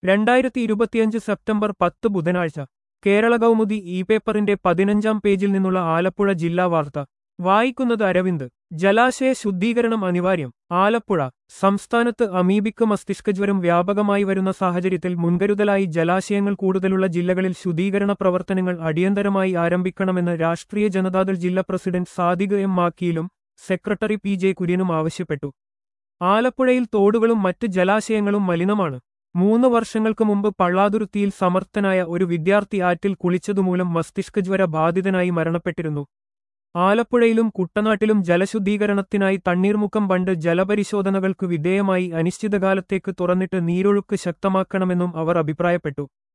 രണ്ടായിരത്തി ഇരുപത്തിയഞ്ച് സെപ്റ്റംബർ പത്ത് ബുധനാഴ്ച കേരള കൗമുദി ഇ പേപ്പറിന്റെ പതിനഞ്ചാം പേജിൽ നിന്നുള്ള ആലപ്പുഴ ജില്ലാ വാർത്ത വായിക്കുന്നത് അരവിന്ദ് ജലാശയ ശുദ്ധീകരണം അനിവാര്യം ആലപ്പുഴ സംസ്ഥാനത്ത് അമീബിക്ക് മസ്തിഷ്കജ്വരം വ്യാപകമായി വരുന്ന സാഹചര്യത്തിൽ മുൻകരുതലായി ജലാശയങ്ങൾ കൂടുതലുള്ള ജില്ലകളിൽ ശുദ്ധീകരണ പ്രവർത്തനങ്ങൾ അടിയന്തരമായി ആരംഭിക്കണമെന്ന് രാഷ്ട്രീയ ജനതാദൾ ജില്ലാ പ്രസിഡന്റ് സാദിഖ് എം മാക്കിയിലും സെക്രട്ടറി പി ജെ കുര്യനും ആവശ്യപ്പെട്ടു ആലപ്പുഴയിൽ തോടുകളും മറ്റ് ജലാശയങ്ങളും മലിനമാണ് മൂന്ന് വർഷങ്ങൾക്ക് മുമ്പ് പള്ളാതുരുത്തിയിൽ സമർത്ഥനായ ഒരു വിദ്യാർത്ഥി ആറ്റിൽ കുളിച്ചതുമൂലം മസ്തിഷ്കജ്വര ബാധിതനായി മരണപ്പെട്ടിരുന്നു ആലപ്പുഴയിലും കുട്ടനാട്ടിലും ജലശുദ്ധീകരണത്തിനായി തണ്ണീർമുക്കം ബണ്ട് ജലപരിശോധനകൾക്ക് വിധേയമായി അനിശ്ചിതകാലത്തേക്ക് തുറന്നിട്ട് നീരൊഴുക്ക് ശക്തമാക്കണമെന്നും അവർ അഭിപ്രായപ്പെട്ടു